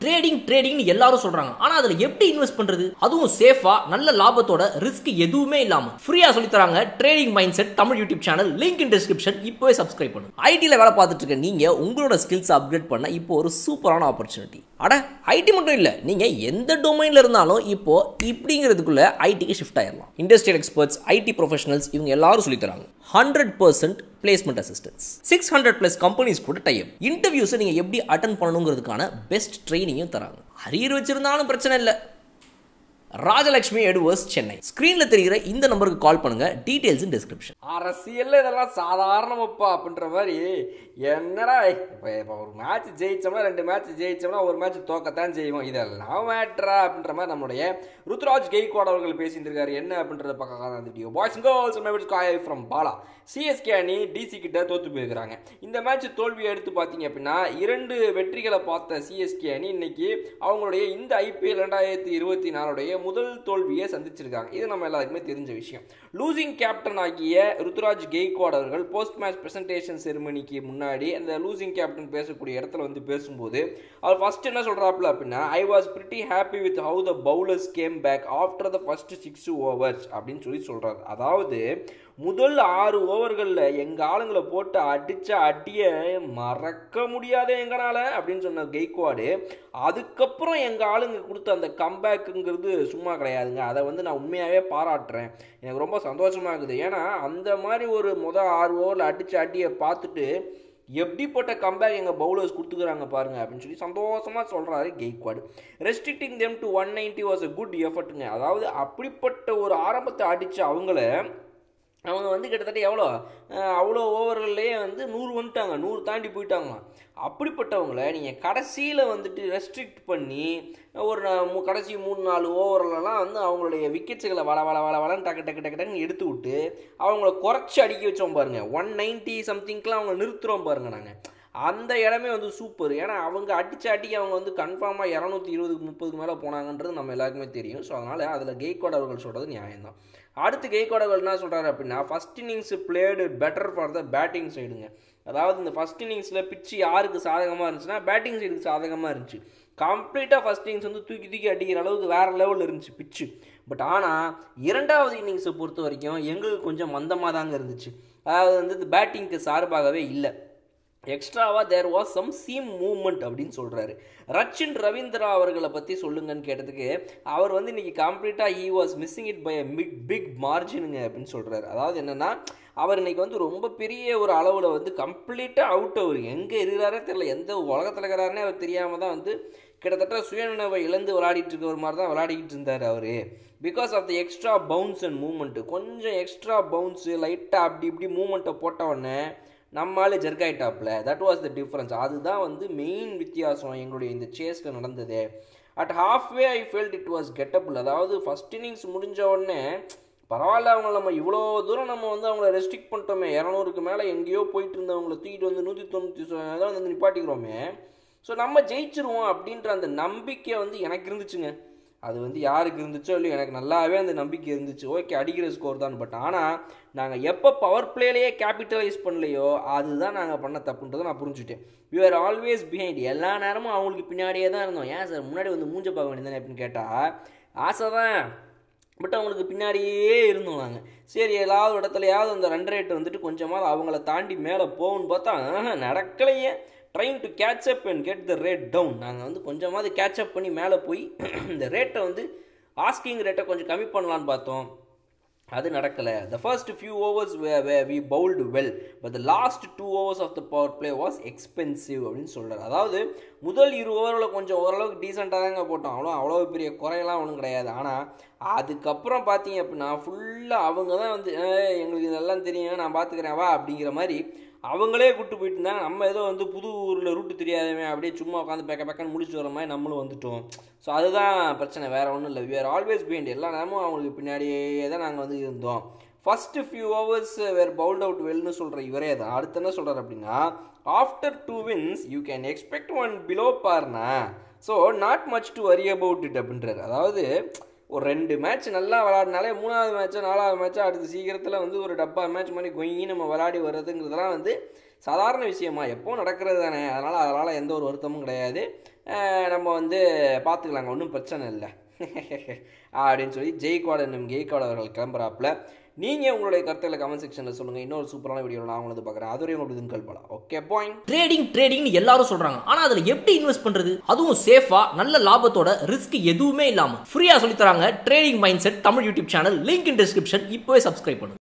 trading ட்ரேடிங்னு எல்லாரும் சொல்றாங்க ஆனா அதுல எப்படி இன்வெஸ்ட் பண்றது அதுவும் சேஃபா நல்ல லாபத்தோட ரிஸ்க் எதுவுமே இல்லாம ஃப்ரீயா சொல்லி தராங்க trading mindset Tamil YouTube channel link in description இப்போவே சப்ஸ்கிரைப் பண்ணுங்க ஐடில வேலை பார்த்துட்டு இருக்க நீங்க உங்களோட ஸ்கில்ஸ் அப்கிரேட் பண்ண இப்போ ஒரு சூப்பரான ஆப்பர்ச்சுனிட்டி அட ஐடி மட்டும் இல்ல நீங்க எந்த டொமைன்ல இருந்தாலும் இப்போ இப்படிங்கிறதுக்குள்ள ஐடிக்கு ஷிஃப்ட் ஆயிடலாம் இண்டஸ்ட்ரியல் எக்ஸ்பர்ட்ஸ் ஐடி ப்ரொஃபஷனல்ஸ் இவங்க எல்லாரும் சொல்லி தராங்க hundred percent placement assistance six hundred plus companies கூட டைப் இன்டர்வியூஸை நீங்கள் எப்படி அட்டன் பண்ணணுங்கிறதுக்கான பெஸ்ட் ட்ரைனிங்கும் தராங்க அரியர் வச்சிருந்தாலும் பிரச்சனை இல்லை ராஜலட்சுமி எடுவர்ஸ் சென்னை ஸ்க்ரீனில் தெரிகிற இந்த நம்பருக்கு கால் பண்ணுங்க டீடைல்ஸ் இன் டிஸ்கிரிப்ஷன் அரசியல்ல இதெல்லாம் சாதாரணமப்பா அப்படின்ற மாதிரி என்னடா இப்போ இப்போ ஒரு மேட்ச் ஜெயிச்சோம்னா ரெண்டு மேட்ச் ஜெயிச்சோம்னா ஒரு மேட்ச் தோக்கத்தான் செய்வோம் இதெல்லாம் மேட்ரா அப்படின்ற மாதிரி நம்மளுடைய ருத்ராஜ் கெய்க்வாட் அவர்கள் பேசிட்டு இருக்காரு என்ன அப்படின்றத பக்கம் அந்த வீடியோ பாய்ஸ் கேர்ள்ஸ் மேட்ச் காய் ஃப்ரம் பாலா சிஎஸ்கே அணி டிசி கிட்ட தோத்து போயிருக்கிறாங்க இந்த மேட்ச் தோல்வியை எடுத்து பார்த்தீங்க அப்படின்னா இரண்டு வெற்றிகளை பார்த்த சிஎஸ்கே அணி இன்னைக்கு அவங்களுடைய இந்த ஐபிஎல் ரெண்டாயிரத்தி இருபத்தி நாலுடைய முதல் தோல்வியை சந்திச்சிருக்காங்க இது நம்ம எல்லாருக்குமே தெரிஞ்ச விஷயம் லூசிங் கேப்டன் ஆகிய ருத்ராஜ் கெய்க்வாட் அவர்கள் போஸ்ட் மேட்ச் பிரசன்டேஷன் செரிமனிக்கு முன்னாடி அந்த லூசிங் கேப்டன் பேசக்கூடிய இடத்துல வந்து பேசும்போது அவர் ஃபர்ஸ்ட் என்ன சொல்றாப்புல அப்படின்னா I was pretty happy with how the bowlers came back after the first six overs அப்படின்னு சொல்லி சொல்றாரு அதாவது முதல் ஆறு ஓவர்களில் எங்கள் ஆளுங்களை போட்டு அடித்த அடியை மறக்க முடியாத எங்கனால அப்படின்னு சொன்ன கெய்க்வாடு அதுக்கப்புறம் எங்கள் ஆளுங்க கொடுத்த அந்த கம்பேக்குங்கிறது சும்மா கிடையாதுங்க அதை வந்து நான் உண்மையாகவே பாராட்டுறேன் எனக்கு ரொம்ப சந்தோஷமாக இருக்குது ஏன்னா அந்த மாதிரி ஒரு முதல் ஆறு ஓவரில் அடித்த அடியை பார்த்துட்டு எப்படிப்பட்ட கம்பேக் எங்கள் பவுலர்ஸ் கொடுத்துக்கிறாங்க பாருங்க அப்படின்னு சொல்லி சந்தோஷமாக சொல்கிறாரு Gaikwad restricting them to one ninety was a good எஃபர்ட்டுங்க அதாவது அப்படிப்பட்ட ஒரு ஆரம்பத்தை அடித்த அவங்கள அவங்க வந்து கிட்டத்தட்ட எவ்வளோ அஹ் அவ்வளோ ஓவர்கள்லேயே வந்து நூறு வந்துட்டாங்க நூறு தாண்டி போயிட்டாங்களாம் அப்படிப்பட்டவங்கள நீங்கள் கடைசியில் வந்துட்டு ரெஸ்ட்ரிக்ட் பண்ணி ஒரு நா- மூ- கடைசி மூணு நாலு ஓவர்லலாம் வந்து அவங்களுடைய விக்கெட்ஸுகளை வள வள வள வளன்னு டக்கு டக்கு டக்கு டக்குன்னு எடுத்து விட்டு அவங்கள குறைச்சி அடிக்க வச்சோம் பாருங்க ஒன் நைன்ட்டி சம்திங்க்கெலாம் அவங்க நிறுத்துகிறோம் பாருங்க நாங்கள் அந்த இடமே வந்து சூப்பர் ஏன்னா அவங்க அடிச்ச அடிக்கு அவங்க வந்து கன்ஃபார்மாக இரநூத்தி இருபதுக்கு முப்பதுக்கு மேலே போனாங்கன்றது நம்ம எல்லாருக்குமே தெரியும் ஸோ அதனால் அதில் கெய்கோட் அவர்கள் சொல்கிறது நியாயம்தான் அடுத்து கெய்கோட் அவர்கள் என்ன சொல்கிறாரு அப்படின்னா first innings played better for the batting சைடுங்க அதாவது இந்த ஃபர்ஸ்ட் இன்னிங்ஸில் பிச்சு யாருக்கு சாதகமாக இருந்துச்சுன்னா பேட்டிங் சைடுக்கு சாதகமாக இருந்துச்சு கம்ப்ளீட்டாக ஃபர்ஸ்ட் இன்னிங்ஸ் வந்து தூக்கி தூக்கி அடிக்கிற அளவுக்கு வேறு லெவலில் இருந்துச்சு பிச்சு பட் ஆனால் இரண்டாவது இன்னிங்ஸை பொறுத்த வரைக்கும் எங்களுக்கு கொஞ்சம் மந்தமாக தாங்க இருந்துச்சு அதாவது வந்து இந்த பேட்டிங்க்கு சார்பாகவே இல்லை எக்ஸ்ட்ராவாக there was some seam movement அப்படின்னு சொல்கிறாரு ரச்சின் ரவீந்திரா அவர்களை பற்றி சொல்லுங்கன்னு கேட்டதுக்கு அவர் வந்து இன்னைக்கு கம்ப்ளீட்டாக he was missing it by big big மார்ஜினுங்க அப்படின்னு சொல்கிறாரு அதாவது என்னென்னா அவர் இன்னைக்கு வந்து ரொம்ப பெரிய ஒரு அளவில் வந்து கம்ப்ளீட்டாக அவுட் அவர் எங்கே இருக்கிறாரே தெரியல எந்த உலகத்தில் இருக்கிறாருன்னே அவர் தெரியாமல் தான் வந்து கிட்டத்தட்ட சுயநினைவை இழந்து விளையாடிட்டு இருக்கவர் மாதிரி தான் விளையாடிக்கிட்டு இருந்தார் அவர் because of the extra bounce and movement கொஞ்சம் எக்ஸ்ட்ரா பவுன்ஸு லைட்டாக அப்படி இப்படி மூமெண்ட்டை போட்ட உடனே நம்மளால ஜெர்க் ஆயிட்டாப்ல தட் வாஸ் த டிஃப்ரென்ஸ் அதுதான் வந்து மெயின் வித்தியாசம் எங்களுடைய இந்த சேஸில் நடந்தது at halfway I felt it was gettable அதாவது ஃபர்ஸ்ட் இன்னிங்ஸ் முடிஞ்ச உடனே பரவாயில்ல அவங்க நம்ம இவ்வளோ தூரம் நம்ம வந்து அவங்கள ரெஸ்ட்ரிக்ட் பண்ணிட்டோமே இரநூறுக்கு மேலே எங்கேயோ போயிட்டு இருந்தவங்கள தூக்கிட்டு வந்து நூற்றி தொண்ணூற்றி தான் வந்து நிப்பாட்டிக்கிறோமே ஸோ நம்ம ஜெயிச்சிருவோம் அப்படின்ற அந்த நம்பிக்கை வந்து எனக்கு இருந்துச்சுங்க அது வந்து யாருக்கு இருந்துச்சோ இல்லையோ எனக்கு நல்லாவே அந்த நம்பிக்கை இருந்துச்சு ஓகே அடிக்கிற ஸ்கோர் தான் பட் ஆனால் நாங்கள் எப்போ பவர் பிளேலேயே கேபிட்டலைஸ் பண்ணலையோ அதுதான் நாங்கள் பண்ண தப்புன்றதை நான் புரிஞ்சுட்டேன் வி ஆர் ஆல்வேஸ் பிஹைண்ட் எல்லா நேரமும் அவங்களுக்கு பின்னாடியே தான் இருந்தோம் ஏன் சார் முன்னாடி வந்து மூஞ்ச பார்க்க வேண்டியதானே அப்படின்னு கேட்டால் ஆசை தான் பட் அவங்களுக்கு பின்னாடியே இருந்தோம் நாங்கள் சரி ஏதாவது இடத்துலையாவது அந்த ரன் ரேட் வந்துட்டு கொஞ்சமாவது அவங்கள தாண்டி மேலே போகும்னு பார்த்தா ஆஹா, நடக்கலையே trying to catch up and get the rate down நாங்கள் வந்து கொஞ்சமாவது கேட்ச் அப் பண்ணி மேலே போய் இந்த ரேட்டை வந்து ஆஸ்கிங் ரேட்டை கொஞ்சம் கம்மி பண்ணலான்னு பார்த்தோம் அது நடக்கலை the first few overs we bowled well but the last two overs of the power play was expensive அப்படின்னு சொல்கிறார் அதாவது முதல் இரு ஓவரில் கொஞ்சம் ஓரளவுக்கு டீசெண்டாக தாங்க போட்டோம் அவ்வளோ அவ்வளோ பெரிய குறையெல்லாம் ஒன்றும் கிடையாது ஆனால் அதுக்கப்புறம் பார்த்தீங்க அப்படின்னா ஃபுல்லாக அவங்க தான் வந்து "ஏய், எங்களுக்கு இதெல்லாம் தெரியும் நான் பார்த்துக்கிறேன் வா அப்படிங்கிற மாதிரி அவங்களே கூட்டு போயிட்டு இருந்தாங்க நம்ம ஏதோ வந்து புது ஊரில் ரூட்டு தெரியாதவன் அப்படியே சும்மா உட்காந்து பேக்க பேக்கன்னு முடிச்சு வர மாதிரி நம்மளும் வந்துட்டோம் ஸோ அதுதான் பிரச்சனை வேற ஒன்றும் இல்லை we are ஆல்வேஸ் behind எல்லா நேரமும் அவங்களுக்கு பின்னாடியே தான் நாங்கள் வந்து இருந்தோம் first few overs were bowled out வெல்னு சொல்கிற இவரே தான் அடுத்து என்ன சொல்கிறார் அப்படின்னா after two wins you can expect one below பார்னா so not much to worry about it அப்படின்றாரு அதாவது ஒரு ரெண்டு மேட்ச் நல்லா விளாடினாலே மூணாவது மேட்ச்சோ நாலாவது மேட்ச்சோ அடுத்த சீக்கிரத்தில் வந்து ஒரு டப்பா மேட்ச் மாதிரி கொங்கி நம்ம விளாடி வர்றதுங்கிறதுலாம் வந்து சாதாரண விஷயமா எப்போ நடக்கிறது தானே அதனால் அதனால் எந்த ஒரு வருத்தமும் கிடையாது அஹ் நம்ம வந்து பார்த்துக்கலாங்க ஒன்றும் பிரச்சனை இல்லை அப்படின்னு சொல்லி ஜெய்காட் என்னும் கெய்காட் அவர்கள் கிளம்புறாப்புல நீங்கள் உங்களுடைய கருத்துக்களை கமெண்ட் செக்ஷனில் சொல்லுங்கள் இன்னொரு சூப்பரான வீடியோ நான் உங்களுக்கு பார்க்குறேன் அதுவரையும் உங்களுக்கு கல்பலாம் ஓகே பாயிண்ட் ட்ரேடிங் ட்ரேடிங்னு எல்லாரும் சொல்றாங்க ஆனா அதுல எப்படி இன்வெஸ்ட் பண்றது அதுவும் சேஃபா நல்ல லாபத்தோட ரிஸ்க் எதுவுமே இல்லாம ஃப்ரீயா சொல்லி தராங்க trading mindset Tamil YouTube channel link in description இப்போவே சப்ஸ்கிரைப் பண்ணுங்க